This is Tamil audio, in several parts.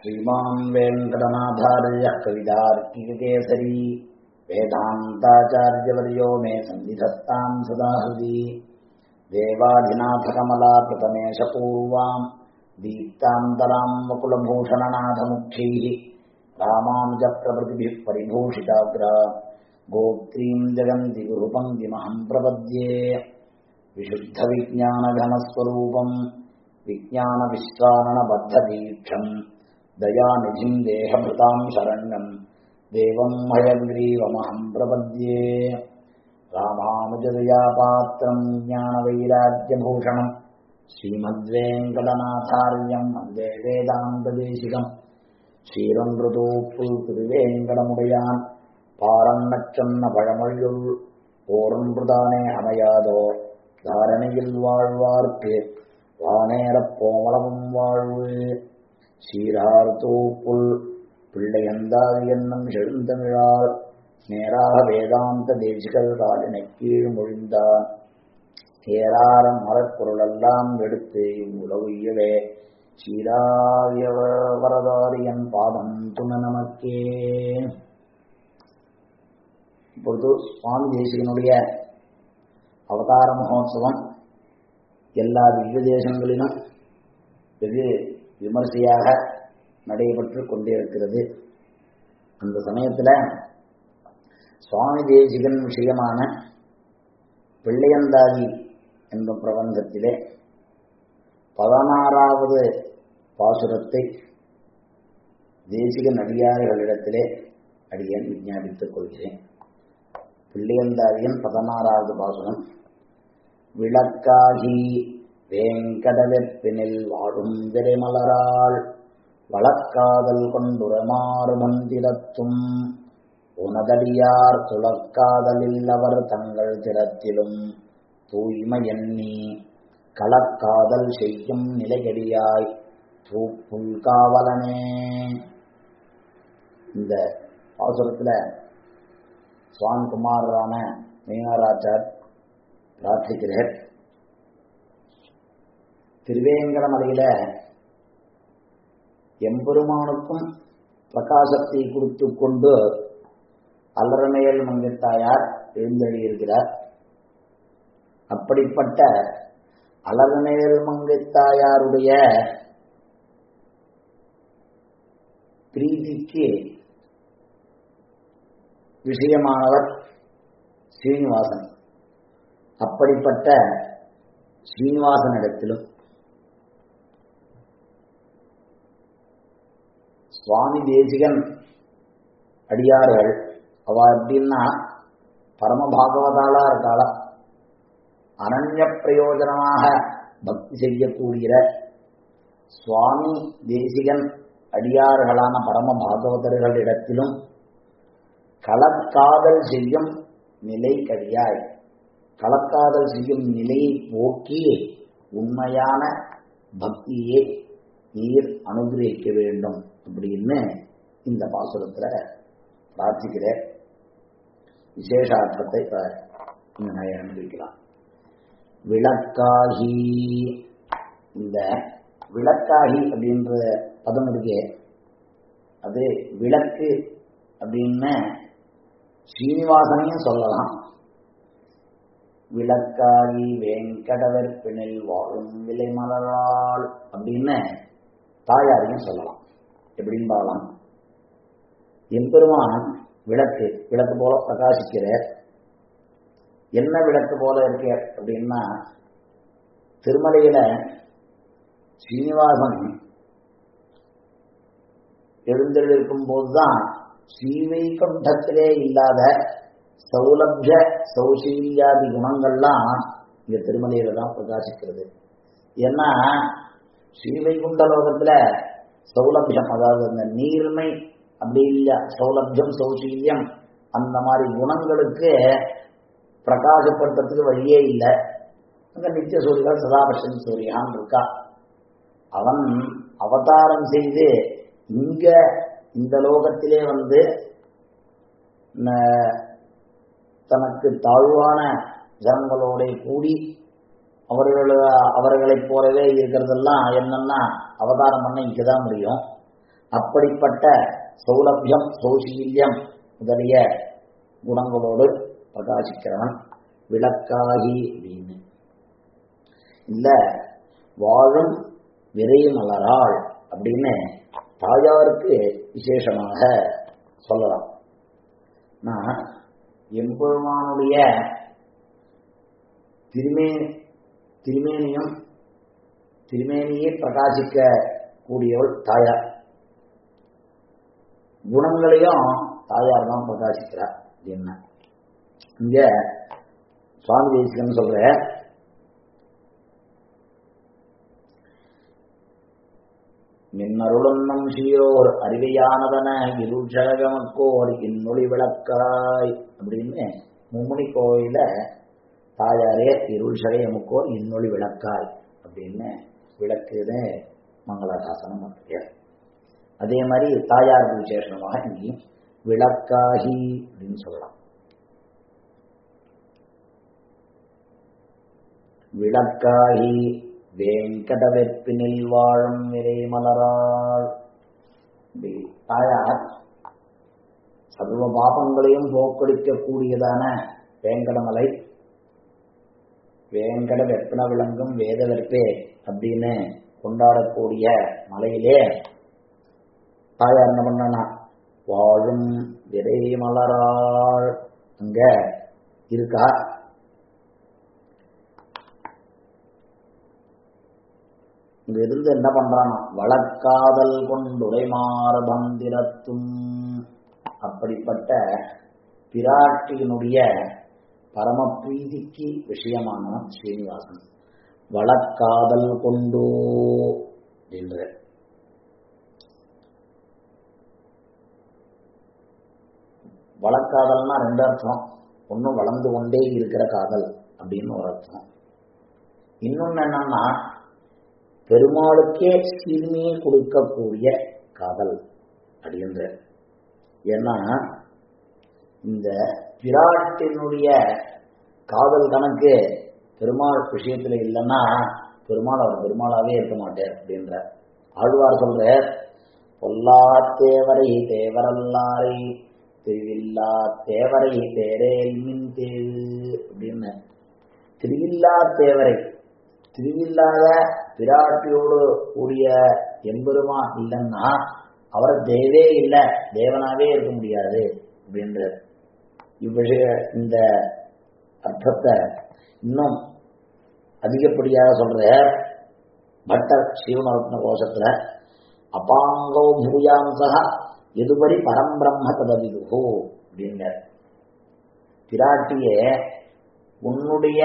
श्रीमान् वेङ्कटनाथार्यः कवितार्किककेसरी वेदान्ताचार्यवर्यो मे सन्निधत्ताम् सदा हृदि देवाधिनाथकमलाकृतमेशपूर्वाम् दीप्तान्तराम् वकुलभूषणनाथमुख्यैः रामानुजप्रभृतिभिः परिभूषिताग्रा गोत्रीम् जगन्ति गुरुपङ्क्तिमहम् प्रपद्ये विशुद्धविज्ञानघनस्वरूपम् विज्ञानविश्वाननबद्धदीक्षम् दयानिधिम् देहभृताम् शरण्यम् देवम् हयग्रीवमहम् प्रपद्ये रामानुजदयापात्रम् ज्ञानवैराग्यभूषणम् श्रीमद्वेङ्कटनाथार्यम् वन्दे वेदान्तदेशिकम् ஸ்ரீரொன்றுதூப்புல் திருவேங்கடமுடையான் பாரன்னச் சொன்ன பழமொழியுள் ஓரொன்றுதானே அமையாதோ தாரணையில் வாழ்வார்க்கு வானேரப் போமளவும் வாழ்வு சீரார் தூப்புல் பிள்ளையந்தாது என்னும் செழுந்தமிழால் நேராக வேதாந்த தேசிகள் காலினை கீழ் மொழிந்தான் ஏராரம் மரப்பொருளெல்லாம் எடுத்து இவ்வுலகுயவே சீராய வரதாரியன் பாதம் துண நமக்கே இப்பொழுது சுவாமி தேசிகனுடைய அவதார மகோத்சவம் எல்லா திவ்ய தேசங்களிலும் வெகு விமர்சையாக நடைபெற்று கொண்டே இருக்கிறது அந்த சமயத்தில் சுவாமி தேசிகன் விஷயமான பிள்ளையந்தாதி என்ற பிரபந்தத்திலே பதினாறாவது பாசுரத்தை தேசிக நடிகார்களிடத்திலே அடியன் விஞ்ஞாபித்துக் கொள்கிறேன் பிள்ளையந்தாரியின் பதினாறாவது பாசுரம் விளக்காகி வேங்கடவெப்பினில் வாழும் விரைமலரால் வழக்காதல் கொண்டுரமாறு மந்திரத்தும் உனதடியார் துளக்காதலில் அவர் தங்கள் திறத்திலும் தூய்மை எண்ணி களக்காதல் செய்யும் நிலைகடியாய் தூப்புல் காவலனே இந்த அவசரத்தில் சுவாமிகுமாரான மீனாராச்சார் பிரார்த்திக்கிறேன் திருவேங்கடமலையில எம்பெருமானுக்கும் பிரகாசத்தை கொடுத்து கொண்டு அல்லறமையல் மங்கத்தாயார் எழுந்தெழுதியிருக்கிறார் அப்படிப்பட்ட அலர்மேல் மங்கைத்தாயாருடைய பிரீதிக்கு விஷயமானவர் ஸ்ரீனிவாசன் அப்படிப்பட்ட ஸ்ரீனிவாசனிடத்திலும் சுவாமி தேசிகன் அடியார்கள் அவ எப்படின்னா பரம பாகவதாலா இருக்காளா அனன்ய பிரயோஜனமாக பக்தி செய்யக்கூடிய சுவாமி தேசிகன் அடியார்களான பரம பாகவதர்களிடத்திலும் களக்காதல் செய்யும் நிலை கடியாய் களக்காதல் செய்யும் நிலையை போக்கி உண்மையான பக்தியை நீர் அனுகிரகிக்க வேண்டும் அப்படின்னு இந்த பாசுரத்தில் பிரார்த்திக்கிற விசேஷார்த்தத்தை இப்போ அனுபவிக்கலாம் விளக்காகி இந்த விளக்காகி அப்படின்ற பதம் இருக்கு அது விளக்கு அப்படின்னு ஸ்ரீனிவாசனையும் சொல்லலாம் விளக்காகி வேங்கடவர்பினில் வாழும் விலை மலரால் அப்படின்னு தாயாரையும் சொல்லலாம் எப்படின்னு பார்க்கலாம் எம்பெருமான் விளக்கு விளக்கு போல பிரகாசிக்கிற என்ன விளக்கு போல இருக்க அப்படின்னா திருமலையில ஸ்ரீனிவாசன் எழுந்தெழுக்கும் போதுதான் ஸ்ரீவைகுண்டத்திலே இல்லாத சௌலபிய சௌசீல்யாதி குணங்கள்லாம் இங்க திருமலையில தான் பிரகாசிக்கிறது ஏன்னா ஸ்ரீவைகுண்ட லோகத்துல சௌலபியம் அதாவது அந்த நீர்மை அப்படி இல்லையா சௌலபியம் சௌசீல்யம் அந்த மாதிரி குணங்களுக்கு பிரகாசப்படுத்துறதுக்கு வழியே இல்லை அங்க நித்திய சூரியன் சதாபட்சன் சூரியான் இருக்கா அவன் அவதாரம் செய்து இங்க இந்த லோகத்திலே வந்து தனக்கு தாழ்வான ஜனங்களோட கூடி அவர்கள் அவர்களைப் போலவே இருக்கிறதெல்லாம் என்னன்னா அவதாரம் பண்ண இங்கதான் முடியும் அப்படிப்பட்ட சௌலபியம் சௌசீல்யம் முதலிய குணங்களோடு பிரகாசிக்கிறவன் விளக்காகி அப்படின்னு இல்ல வாழும் விரை மலராள் அப்படின்னு தாயாருக்கு விசேஷமாக சொல்லலாம் நான் எம்பெருமானுடைய திருமே திருமேனியும் திருமேனியை பிரகாசிக்க கூடியவள் தாயார் குணங்களையும் தாயார் தான் பிரகாசிக்கிறார் என்ன இங்க சுவாமி தேசிகன் சொல்ற மின்னருளுன்னம் சீரோர் அறிவையானதன இருஷகமக்கோர் இன்னொளி விளக்காய் அப்படின்னு மும்முனி கோயில தாயாரே இருள் சகையமுக்கோர் இன்னொளி விளக்காய் அப்படின்னு விளக்குன்னு மங்களாசாசனம் பண்ணுற அதே மாதிரி தாயாருக்கு விசேஷமாக நீ விளக்காகி அப்படின்னு சொல்லலாம் விளக்காகி வேங்கட வெப்பினில் வாழும் விரை மலராள் தாயார் சர்வ பாபங்களையும் போக்கடிக்கக்கூடியதான வேங்கடமலை வேங்கட வெப்பன விளங்கும் வேத வெற்பே அப்படின்னு கொண்டாடக்கூடிய மலையிலே தாயார் என்ன பண்ணனா வாழும் விரை மலராள் அங்க இருக்கா இங்க இருந்து என்ன பண்றானா வழக்காதல் கொண்டுடைமாறு பந்திரத்தும் அப்படிப்பட்ட பிராட்டியினுடைய பரம பிரீதிக்கு விஷயமானவன் ஸ்ரீனிவாசன் வழக்காதல் கொண்டு அப்படின்ற வழக்காதல்னா ரெண்டு அர்த்தம் ஒன்றும் வளர்ந்து கொண்டே இருக்கிற காதல் அப்படின்னு ஒரு அர்த்தம் இன்னொன்னு என்னன்னா பெருமாளுக்கே சிறுமியை கொடுக்கக்கூடிய காதல் அப்படின்ற ஏன்னா இந்த பிராட்டினுடைய காதல் கணக்கு பெருமாள் விஷயத்துல இல்லைன்னா பெருமாள் அவர் பெருமாளாவே இருக்க மாட்டார் அப்படின்ற ஆழ்வார் சொல்ற பொல்லா தேவரை தேவரல்லாரை திருவில்லா தேவரை தேரேல் மின் தேவு அப்படின்னு திருவில்லா தேவரை திருவில்லாத பிராட்டியோடு கூடிய எம்பெருமா இல்லைன்னா அவர் தேவே இல்லை தேவனாவே இருக்க முடியாது அப்படின்றார் இவ்விஷய இந்த அர்த்தத்தை இன்னும் அதிகப்படியாக சொல்ற பட்டர் சிவனரத்ன கோஷத்துல அபாங்கோ பூயாம்சா எதுபடி பரம்பிரம்ம ததவிதுகோ அப்படின்றார் பிராட்டியே உன்னுடைய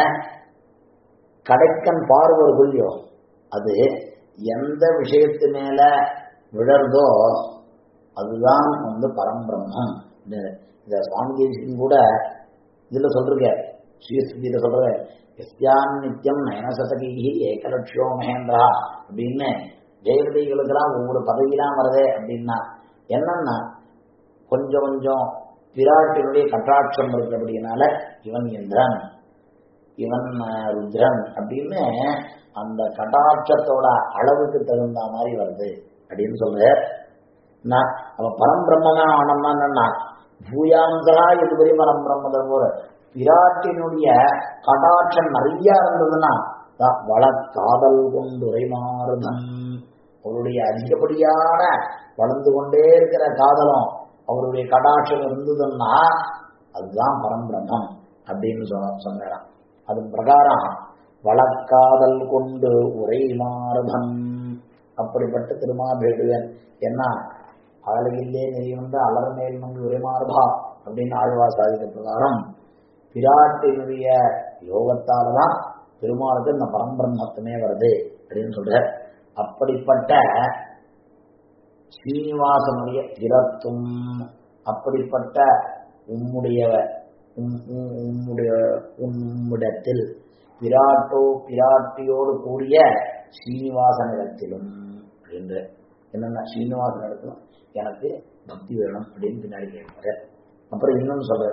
கடைக்கன் பார்வர் கொல்லியோ அது எந்த விஷயத்து மேல விழறதோ அதுதான் வந்து பரம்பிரம்மம் இந்த சுவாமி தேசியம் கூட இதுல சொல்றீங்க ஸ்ரீஸ்தியில சொல்ற எஸ்யான் நித்தியம் நயனசதகி ஏகலட்சியோ மகேந்திரா அப்படின்னு தேவதைகளுக்கெல்லாம் ஒவ்வொரு பதவியெல்லாம் வருதே அப்படின்னா என்னன்னா கொஞ்சம் கொஞ்சம் பிராட்டினுடைய கட்டாட்சம் இருக்கு அப்படின்னால இவன் இந்திரன் இவன் ருத்ரன் அப்படின்னு அந்த கட்டாட்சத்தோட அளவுக்கு தகுந்த மாதிரி வருது அப்படின்னு சொல்ற நான் அவன் பரம்பிரம்மனா ஆனம்னா என்னன்னா பூயாந்தரா இதுவரை பரம்பிரம்மத போல பிராட்டினுடைய கடாட்சம் நிறைய இருந்ததுன்னா வள காதல் கொண்டுரை மாறுதன் அவருடைய அதிகப்படியான வளர்ந்து கொண்டே இருக்கிற காதலும் அவருடைய கடாட்சம் இருந்ததுன்னா அதுதான் பரம்பிரம்மம் அப்படின்னு சொன்ன சொன்னாராம் அது பிரகாரம் வழக்காதல் கொண்டு உரை மாறுதம் அப்படிப்பட்ட திருமாபேடுவன் என்ன அழகில்லே நெறி வந்து அலர் மேல் வந்து உரைமாறுபா அப்படின்னு ஆழ்வா சாதித்த பிரகாரம் பிராட்டினுடைய யோகத்தால்தான் பெருமாளுக்கு இந்த பரம்பிரம்மத்துமே வருது அப்படின்னு சொல்ற அப்படிப்பட்ட ஸ்ரீனிவாசனுடைய திறத்தும் அப்படிப்பட்ட உம்முடைய உம்முடைய உம்மிடத்தில் பிராட்டோ பிராட்டியோடு கூடிய ஸ்ரீனிவாசனிடத்திலும் அப்படின்ற என்னென்ன ஸ்ரீனிவாசனிடத்திலும் எனக்கு பக்தி வேணும் அப்படின்னு பின்னாடி கேட்பாரு அப்புறம் இன்னொன்னு சொல்ற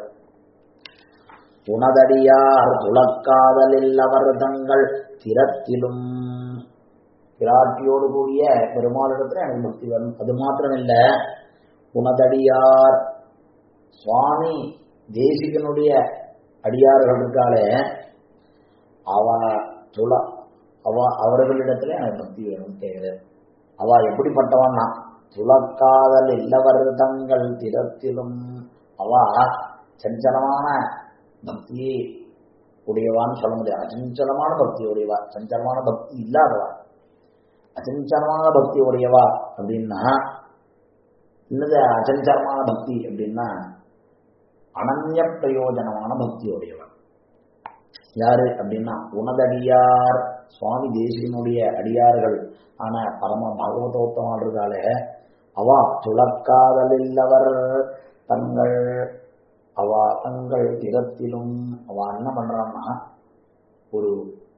உனதடியார் துளக்காதலில் அவர் தங்கள் திறத்திலும் பிராட்டியோடு கூடிய பெருமாளிடத்துல எனக்கு பக்தி வேணும் அது மாத்திரம் இல்ல உனதடியார் சுவாமி தேசிகனுடைய அடியார்கள் இருக்காளே அவ துள அவ அவர்களிடத்துல எனக்கு பக்தி வேணும் கேட்கிறேன் அவ எப்படிப்பட்டவன்னா துளக்காதல் இல்லவர் தங்கள் திறத்திலும் அவ சஞ்சலமான பக்தி உடையவான்னு சொல்ல முடியாது அச்சஞ்சலமான பக்தி உடையவா சஞ்சலமான பக்தி இல்லாதவா அச்சஞ்சலமான பக்தி உடையவா அப்படின்னா என்னது அச்சஞ்சலமான பக்தி அப்படின்னா அனன்ய பிரயோஜனமான பக்தி உடையவன் யாரு அப்படின்னா உனதடியார் சுவாமி தேசிகனுடைய அடியார்கள் ஆன பரம பாகவதோத்தமாக இருக்காளே அவ துளக்காதலில்லவர் தங்கள் அவ தங்கள் திறத்திலும் அவ என்ன பண்றான்னா ஒரு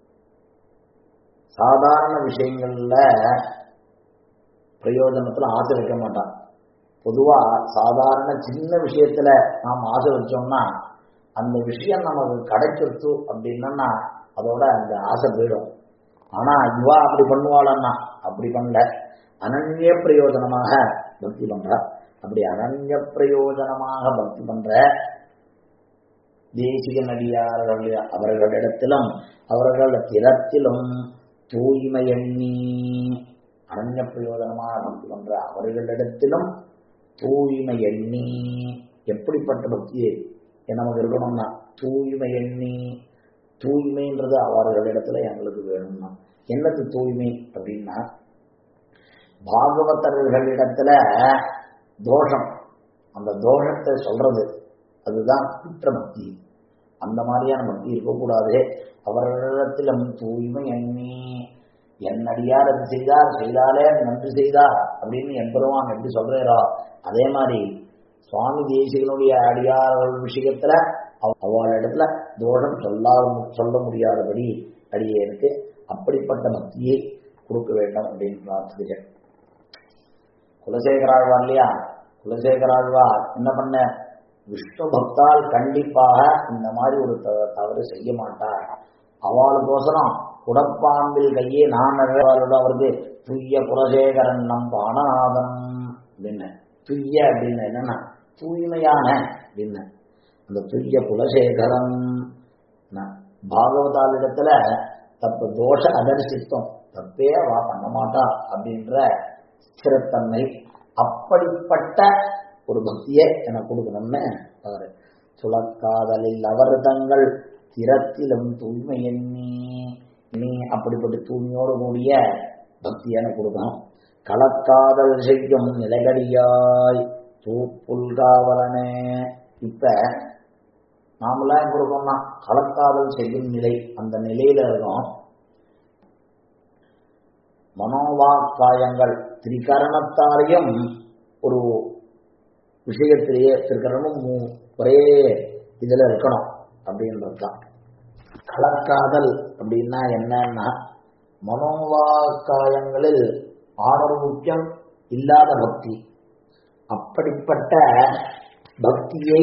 சாதாரண விஷயங்கள்ல பிரயோஜனத்துல ஆசை வைக்க மாட்டான் பொதுவா சாதாரண சின்ன விஷயத்துல நாம் ஆசை வச்சோம்னா அந்த விஷயம் நமக்கு கிடைச்சிருச்சு அப்படின்னா அதோட அந்த ஆசை போயிடும் ஆனா இவா அப்படி பண்ணுவாளன்னா அப்படி பண்ணல அனன்ய பிரயோஜனமாக பக்தி பண்றா அப்படி அனன்ய பிரயோஜனமாக பக்தி பண்ற தேசிக நடிகார்கள் அவர்களிடத்திலும் அவர்கள் திறத்திலும் தூய்மை எண்ணி அனன்ய பிரயோஜனமாக பக்தி பண்ற அவர்களிடத்திலும் தூய்மை எண்ணி எப்படிப்பட்ட பக்தியை நமக்கு இருக்கணும்னா தூய்மை எண்ணி தூய்மைன்றது அவர்களிடத்துல எங்களுக்கு வேணும்னா என்னது தூய்மை அப்படின்னா பாகவதர்களிடத்துல தோஷம் அந்த தோஷத்தை சொல்றது அதுதான் குற்ற பக்தி அந்த மாதிரியான பக்தி இருக்கக்கூடாது அவர்களிடத்திலும் தூய்மை எண்ணி என்னடியார் அது செய்தார் செய்தாலே நன்றி செய்தார் அப்படின்னு எம்பெருமான் எப்படி சொல்றாரோ அதே மாதிரி சுவாமி தேசிகனுடைய அடியார்கள் விஷயத்துல அவள் இடத்துல தோஷம் சொல்ல சொல்ல முடியாதபடி அடியேனுக்கு அப்படிப்பட்ட பக்தியை கொடுக்க வேண்டும் அப்படின்னு பிரார்த்திக்கிறேன் குலசேகராழ்வார் இல்லையா குலசேகராழ்வார் என்ன பண்ண விஷ்ணு பக்தால் கண்டிப்பாக இந்த மாதிரி ஒரு தவறு செய்ய மாட்டார் அவளுக்கோசரம் குடப்பாம்பில் கையே நான் நகரோட அவருக்கு துய்ய குலசேகரன் நம் பானநாதன் அப்படின்னு துய்ய அப்படின்னு என்னன்னா தூய்மையான அப்படின்னு அந்த துய்ய குலசேகரன் பாகவதாலிடத்துல தப்பு தோஷ அதர்சித்தம் தப்பே அவா பண்ண மாட்டா அப்படின்ற ஸ்திரத்தன்மை அப்படிப்பட்ட ஒரு பக்தியை எனக்கு கொடுக்கணும்னு அவரு சுழக்காதலில் அவர் தங்கள் திறத்திலும் தூய்மை எண்ணி நீ அப்படிப்பட்ட தூய்மையோடு கூடிய பக்தி எனக்கு கொடுக்கணும் கலக்காதல் செய்யும் நிலைகடியாய் தூப்புல்காவலனே இப்ப நாமெல்லாம் கொடுக்கணும்னா கலக்காதல் செய்யும் நிலை அந்த நிலையில இருக்கோம் மனோவாக்காயங்கள் திரிகரணத்தாலையும் ஒரு விஷயத்திலேயே திருக்கரணமும் ஒரே இதுல இருக்கணும் அப்படின்றது தான் கலக்காதல் அப்படின்னா என்னன்னா மனோவாக்காயங்களில் ஆரோக்கியம் இல்லாத பக்தி அப்படிப்பட்ட பக்தியை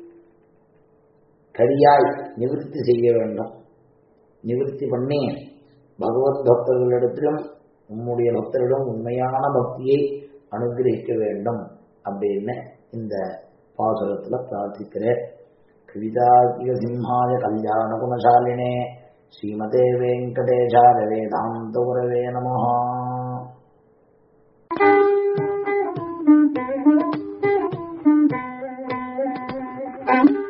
சரியாய் நிவர்த்தி செய்ய வேண்டும் நிவர்த்தி பண்ணி பகவத் பக்தர்களிடத்திலும் உம்முடைய பக்தரிடம் உண்மையான பக்தியை அனுகிரகிக்க வேண்டும் அப்படின்னு இந்த பாசுரத்துல பிரார்த்திக்கிறேன் கவிதாகிய சிம்ஹாய கல்யாண குணசாலினே ஸ்ரீமதே வெங்கடேஷாய வேதாந்த குரவே நமஹா Thank you.